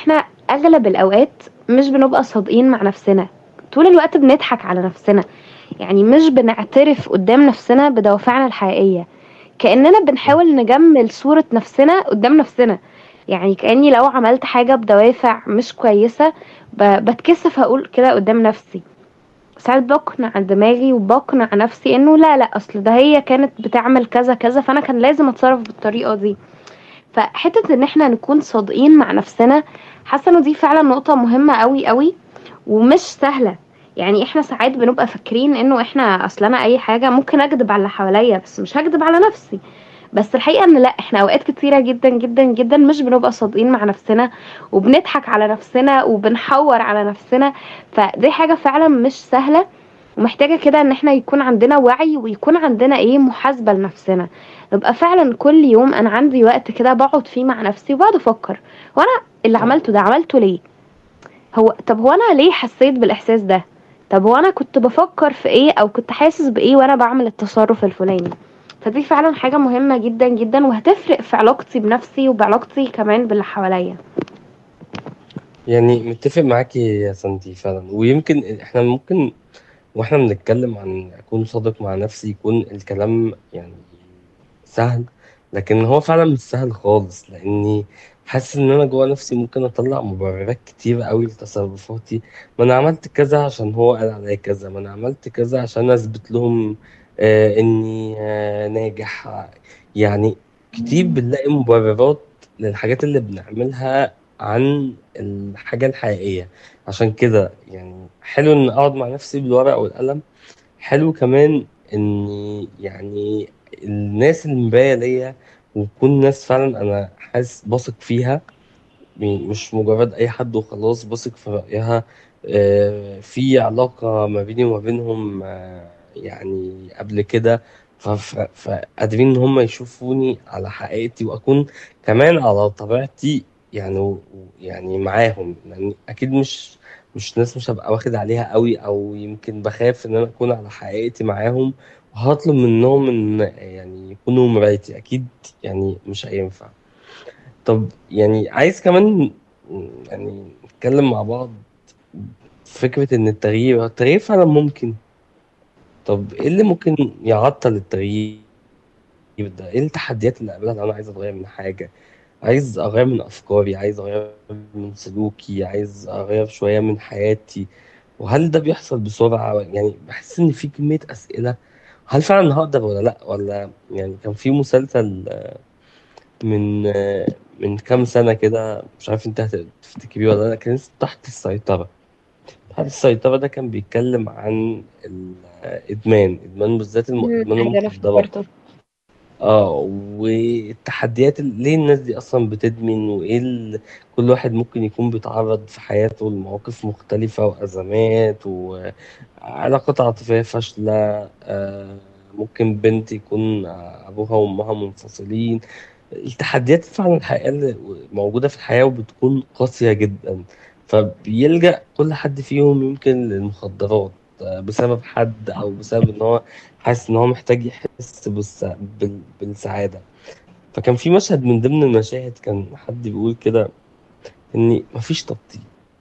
احنا اغلب الاوقات مش بنبقى صادقين مع نفسنا طول الوقت بنضحك على نفسنا يعني مش بنعترف قدام نفسنا بدوافعنا الحقيقية كأننا بنحاول نجمل صورة نفسنا قدام نفسنا يعني كأني لو عملت حاجة بدوافع مش كويسة ب- بتكسف أقول كده قدام نفسي ساعات بقنع دماغي وبقنع نفسي انه لا لا اصل ده هي كانت بتعمل كذا كذا فانا كان لازم اتصرف بالطريقة دي فحتة ان احنا نكون صادقين مع نفسنا حاسة انه دي فعلا نقطة مهمة قوي قوي ومش سهلة يعني احنا ساعات بنبقى فاكرين انه احنا اصل انا اي حاجة ممكن اكذب على اللي حواليا بس مش هكذب على نفسي بس الحقيقة ان لا احنا اوقات كتيرة جدا جدا جدا مش بنبقى صادقين مع نفسنا وبنضحك على نفسنا وبنحور على نفسنا فدي حاجة فعلا مش سهلة ومحتاجة كده ان احنا يكون عندنا وعي ويكون عندنا ايه محاسبة لنفسنا نبقى فعلا كل يوم انا عندي وقت كده بقعد فيه مع نفسي وبقعد افكر وانا اللي عملته ده عملته ليه هو طب هو انا ليه حسيت بالاحساس ده طب هو انا كنت بفكر في ايه او كنت حاسس بايه وانا بعمل التصرف الفلاني فدي فعلا حاجة مهمة جدا جدا وهتفرق في علاقتي بنفسي وبعلاقتي كمان باللي حواليا يعني متفق معاكي يا سنتي فعلا ويمكن احنا ممكن واحنا بنتكلم عن اكون صادق مع نفسي يكون الكلام يعني سهل لكن هو فعلا مش سهل خالص لاني حاسس ان انا جوه نفسي ممكن اطلع مبررات كتير قوي لتصرفاتي ما انا عملت كذا عشان هو قال عليا كذا ما انا عملت كذا عشان اثبت لهم آه اني آه ناجح يعني كتير بنلاقي مبررات للحاجات اللي بنعملها عن الحاجة الحقيقية عشان كده يعني حلو ان اقعد مع نفسي بالورقة والقلم حلو كمان ان يعني الناس اللي مباية ليا وتكون ناس فعلا انا حاسس بثق فيها م- مش مجرد اي حد وخلاص بثق في رأيها آه، في علاقة ما بيني وما بينهم آه، يعني قبل كده ف- ف- فقادرين ان هم يشوفوني على حقيقتي واكون كمان على طبيعتي يعني و- يعني معاهم يعني اكيد مش مش ناس مش هبقى واخد عليها قوي او يمكن بخاف ان انا اكون على حقيقتي معاهم وهطلب منهم ان يعني يكونوا مرايتي اكيد يعني مش هينفع طب يعني عايز كمان يعني نتكلم مع بعض فكرة إن التغيير التغيير فعلا ممكن طب إيه اللي ممكن يعطل التغيير ده؟ إيه التحديات اللي قابلها لو أنا عايز أتغير من حاجة؟ عايز أغير من أفكاري، عايز أغير من سلوكي، عايز أغير شوية من حياتي، وهل ده بيحصل بسرعة؟ يعني بحس إن في كمية أسئلة هل فعلا هقدر ولا لأ؟ ولا يعني كان في مسلسل من من كام سنة كده مش عارف انت هتفتكريه ولا لا كان اسمه تحت السيطرة تحت السيطرة ده كان بيتكلم عن الإدمان إدمان بالذات الم- مم، إدمان ايوه انا المخدرات افتكرته اه والتحديات ال- ليه الناس دي أصلا بتدمن وإيه ال... كل واحد ممكن يكون بيتعرض في حياته لمواقف مختلفة وأزمات وعلاقات عاطفية فاشلة آه، ممكن بنت يكون أبوها وأمها منفصلين التحديات فعلا الحقيقية اللي موجودة في الحياة وبتكون قاسية جدا فبيلجأ كل حد فيهم يمكن للمخدرات آه، بسبب حد أو بسبب إن هو حاسس إن هو محتاج يحس بالس... بال... بالسعادة فكان في مشهد من ضمن المشاهد كان حد بيقول كده إن مفيش تبطيل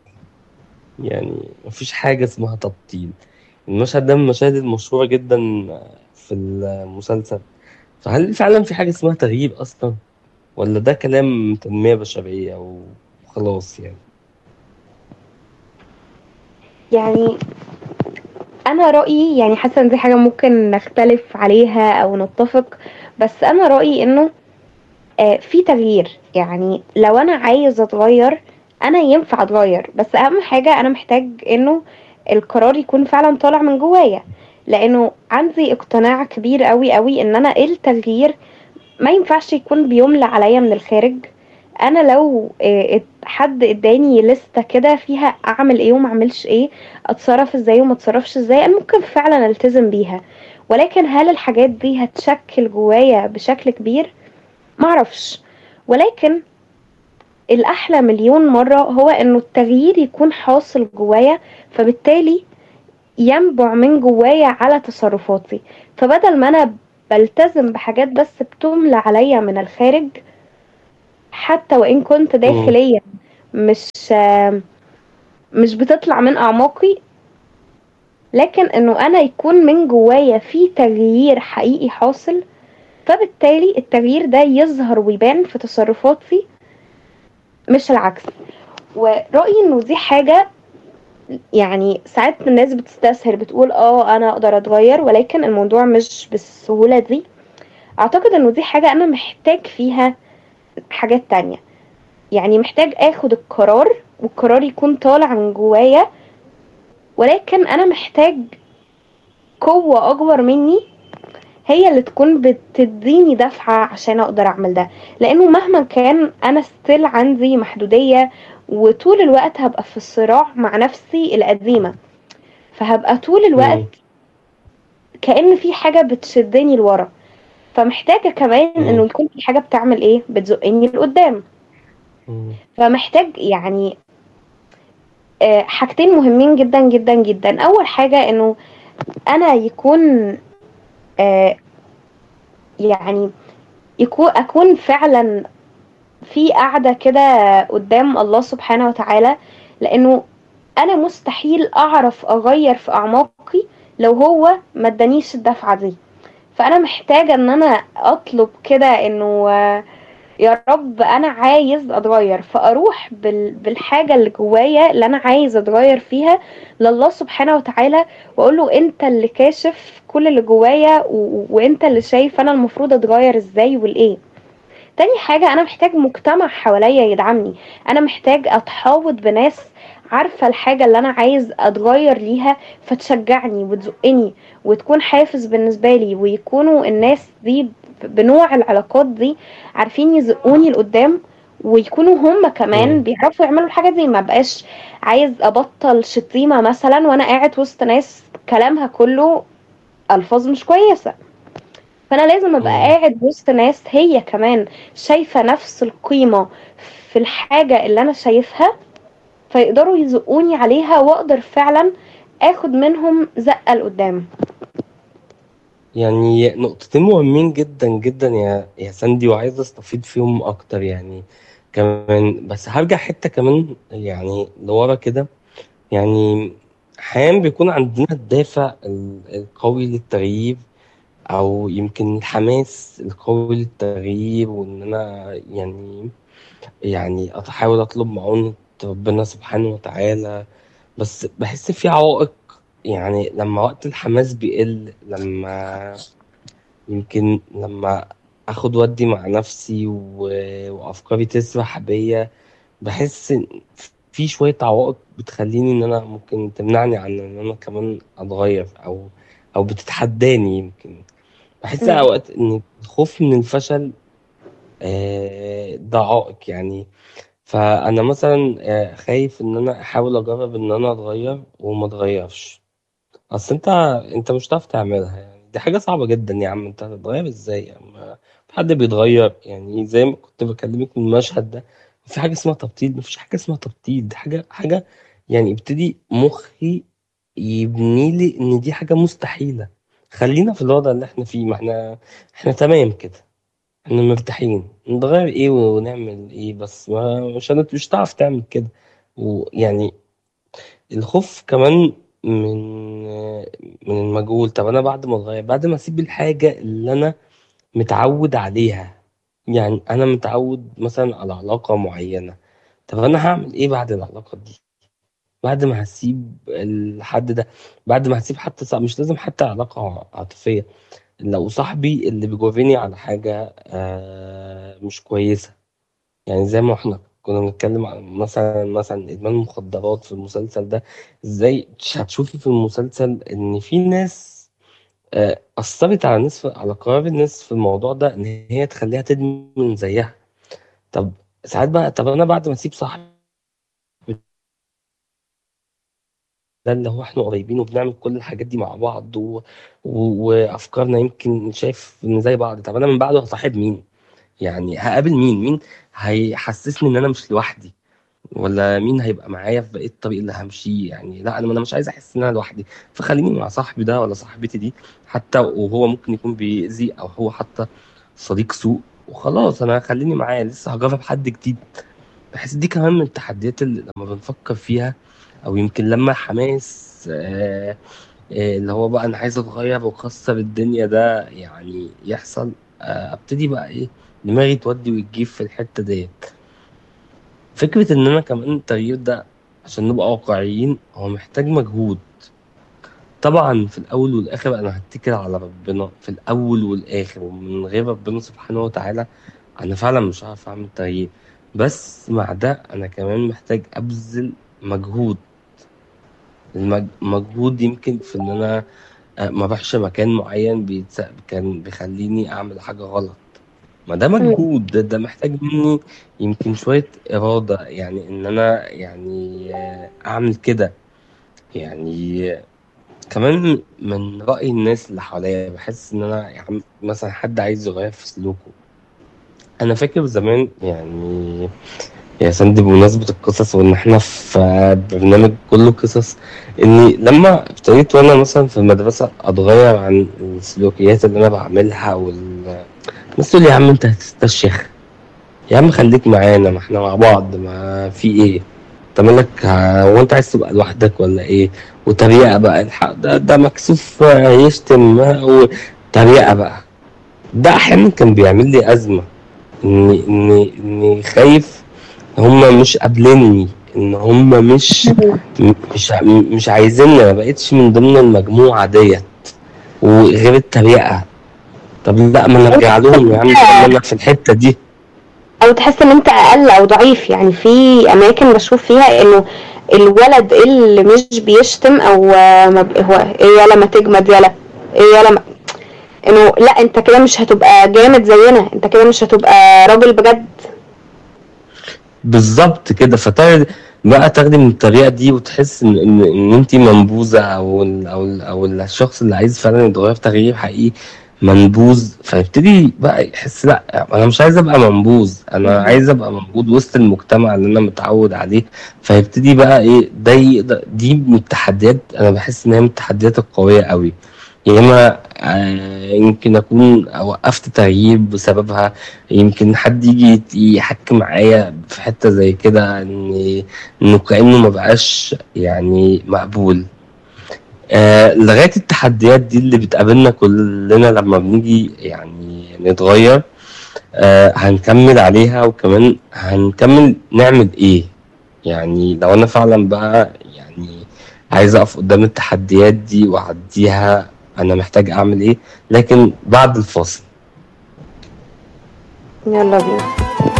يعني مفيش حاجة اسمها تبطيل المشهد ده من المشاهد المشهورة جدا في المسلسل فهل فعلا في حاجة اسمها تغيير أصلا ولا ده كلام تنمية بشرية وخلاص يعني يعني انا رايي يعني حاسه ان دي حاجه ممكن نختلف عليها او نتفق بس انا رايي انه آه، في تغيير يعني لو انا عايز اتغير انا ينفع اتغير بس اهم حاجه انا محتاج انه القرار يكون فعلا طالع من جوايا لانه عندي اقتناع كبير قوي قوي ان انا التغيير ما ينفعش يكون بيملى عليا من الخارج انا لو آه، ات- حد اداني لستة كده فيها اعمل ايه وما اعملش ايه اتصرف ازاي وما اتصرفش ازاي انا ممكن فعلا التزم بيها ولكن هل الحاجات دي هتشكل جوايا بشكل كبير معرفش ولكن الأحلى مليون مرة هو إنه التغيير يكون حاصل جوايا فبالتالي ينبع من جوايا على تصرفاتي فبدل ما أنا بلتزم بحاجات بس بتملى عليا من الخارج حتى وإن كنت مم. داخليا مش مش بتطلع من اعماقي لكن انه انا يكون من جوايا في تغيير حقيقي حاصل فبالتالي التغيير ده يظهر ويبان في تصرفاتي مش العكس ورأيي انه دي حاجة يعني ساعات الناس بتستسهل بتقول اه انا اقدر اتغير ولكن الموضوع مش بالسهولة دي اعتقد انه دي حاجة انا محتاج فيها حاجات تانية يعني محتاج اخد القرار والقرار يكون طالع من جوايا ولكن انا محتاج قوة اكبر مني هي اللي تكون بتديني دفعة عشان اقدر اعمل ده لانه مهما كان انا ستيل عندي محدودية وطول الوقت هبقى في الصراع مع نفسي القديمة فهبقى طول الوقت مم. كأن في حاجة بتشدني لورا فمحتاجة كمان مم. انه يكون في حاجة بتعمل ايه بتزقني لقدام مم. فمحتاج يعني آه، حاجتين مهمين جدا جدا جدا اول حاجة انه انا يكون آه، يعني يكون اكون فعلا في قاعدة كده قدام الله سبحانه وتعالى لانه انا مستحيل اعرف اغير في اعماقي لو هو ما ادانيش الدفعة دي فانا محتاجة ان انا اطلب كده انه آه، يا رب انا عايز اتغير فاروح بال- بالحاجة اللي جوايا اللي انا عايز اتغير فيها لله سبحانه وتعالى واقول له انت اللي كاشف كل اللي جوايا و- وانت اللي شايف انا المفروض اتغير ازاي والايه تاني حاجة أنا محتاج مجتمع حواليا يدعمني أنا محتاج أتحاوط بناس عارفة الحاجة اللي أنا عايز أتغير ليها فتشجعني وتزقني وتكون حافز بالنسبة لي ويكونوا الناس دي ب- بنوع العلاقات دي عارفين يزقوني لقدام ويكونوا هم كمان مم. بيعرفوا يعملوا الحاجة دي ما بقاش عايز أبطل شتيمة مثلا وأنا قاعد وسط ناس كلامها كله ألفاظ مش كويسة فانا لازم ابقى مم. قاعد وسط ناس هي كمان شايفه نفس القيمه في الحاجه اللي انا شايفها فيقدروا يزقوني عليها واقدر فعلا اخد منهم زقه لقدام يعني نقطتين مهمين جدا جدا يا يا ساندي وعايز استفيد فيهم اكتر يعني كمان بس هرجع حتة كمان يعني لورا كده يعني احيانا بيكون عندنا الدافع ال- القوي للتغيير او يمكن الحماس القوي للتغيير وان انا يعني يعني احاول اطلب معونة ربنا سبحانه وتعالى بس بحس في عوائق يعني لما وقت الحماس بيقل لما يمكن لما اخد ودي مع نفسي و... وافكاري تسرح بيا بحس إن في شوية عوائق بتخليني ان انا ممكن تمنعني عن ان انا كمان اتغير او او بتتحداني يمكن بحس مم. اوقات ان الخوف من الفشل آه، ده عائق يعني فانا مثلا آه، خايف ان انا احاول اجرب ان انا اتغير وما اتغيرش اصل انت انت مش هتعرف تعملها يعني دي حاجه صعبه جدا يا عم انت هتتغير ازاي يا عم في حد بيتغير يعني زي ما كنت بكلمك من المشهد ده في حاجه اسمها تبطيل مفيش حاجه اسمها تبطيل دي حاجه حاجه يعني يبتدي مخي يبني لي ان دي حاجه مستحيله خلينا في الوضع اللي احنا فيه ما احنا احنا تمام كده احنا مرتاحين نتغير ايه ونعمل ايه بس ما مش هنت- مش هتعرف تعمل كده ويعني الخوف كمان من من المجهول طب انا بعد ما اتغير بعد ما اسيب الحاجه اللي انا متعود عليها يعني انا متعود مثلا على علاقه معينه طب انا هعمل ايه بعد العلاقه دي بعد ما هسيب الحد ده بعد ما هسيب حتى صح مش لازم حتى علاقه عاطفيه لو صاحبي اللي بيجرني على حاجه آه مش كويسه يعني زي ما احنا كنا بنتكلم عن مثلا مثلا ادمان المخدرات في المسلسل ده ازاي هتشوفي في المسلسل ان في ناس آه، اثرت على ناس في- على قرار الناس في الموضوع ده ان هي تخليها تدمن زيها طب ساعات بقى طب انا بعد ما اسيب صاحبي ده اللي هو احنا قريبين وبنعمل كل الحاجات دي مع بعض و... و... وافكارنا يمكن شايف ان زي بعض طب انا من بعده هصاحب مين يعني هقابل مين مين هيحسسني ان انا مش لوحدي ولا مين هيبقى معايا في بقية الطريق اللي همشيه يعني لا انا انا مش عايز احس ان انا لوحدي فخليني مع صاحبي ده ولا صاحبتي دي حتى وهو ممكن يكون بيأذي او هو حتى صديق سوء وخلاص انا خليني معاه لسه هجرب حد جديد بحس دي كمان من التحديات اللي لما بنفكر فيها او يمكن لما حماس آه آه اللي هو بقى انا عايز اتغير واكسر الدنيا ده يعني يحصل آه ابتدي بقى ايه دماغي تودي وتجيب في الحتة ديت فكرة ان انا كمان التغيير ده عشان نبقى واقعيين هو محتاج مجهود طبعا في الاول والاخر انا هتكل على ربنا في الاول والاخر ومن غير ربنا سبحانه وتعالى انا فعلا مش هعرف اعمل تغيير بس مع ده انا كمان محتاج ابذل مجهود المجهود يمكن في ان انا آه، ما اروحش مكان معين بيتس... كان بيخليني اعمل حاجة غلط ما ده مم. مجهود ده, ده محتاج مني يمكن شوية إرادة يعني إن أنا يعني آه، أعمل كده يعني كمان من رأي الناس اللي حواليا بحس إن أنا يعني مثلا حد عايز يغير في سلوكه أنا فاكر زمان يعني يا سندي بمناسبة القصص وإن إحنا في برنامج كله قصص إني لما ابتديت وأنا مثلا في المدرسة أتغير عن السلوكيات اللي أنا بعملها وال الناس تقول لي يا عم أنت هتستشيخ يا عم خليك معانا ما إحنا مع بعض ما في إيه أنت مالك ه- هو أنت عايز تبقى لوحدك ولا إيه وتريقة بقى الحق ده ده مكسوف يشتم وتريقة بقى ده أحيانا كان بيعمل لي أزمة إني إني إني خايف هما مش قابليني ان هما مش م- مش ع- مش عايزيني ما بقتش من ضمن المجموعة ديت وغير التريقة طب لا ما نرجع لهم يا عم طب انا في الحتة دي او تحس ان انت اقل او ضعيف يعني في اماكن بشوف فيها انه الولد اللي مش بيشتم او آه، ما ب- هو ايه يلا ما تجمد يلا ايه يلا ما انه لا انت كده مش هتبقى جامد زينا انت كده مش هتبقى راجل بجد بالظبط كده فتاخد بقى تاخدي من الطريقة دي وتحس ان ان, إن انت منبوذة او ال او ال او الشخص اللي عايز فعلا يتغير تغيير حقيقي منبوذ فيبتدي بقى يحس لا انا مش عايز ابقى منبوذ انا عايز ابقى موجود وسط المجتمع اللي انا متعود عليه فيبتدي بقى ايه ده يقدر- دي من التحديات انا بحس ان هي من التحديات القوية قوي يا اما آه، يمكن اكون وقفت تغيير بسببها يمكن حد يجي يحكي معايا في حتة زي كده ان انه كأنه ما بقاش يعني مقبول آه لغاية التحديات دي اللي بتقابلنا كلنا لما بنيجي يعني نتغير آه هنكمل عليها وكمان هنكمل نعمل ايه يعني لو انا فعلا بقى يعني عايز اقف قدام التحديات دي واعديها انا محتاج اعمل ايه لكن بعد الفاصل يلا بينا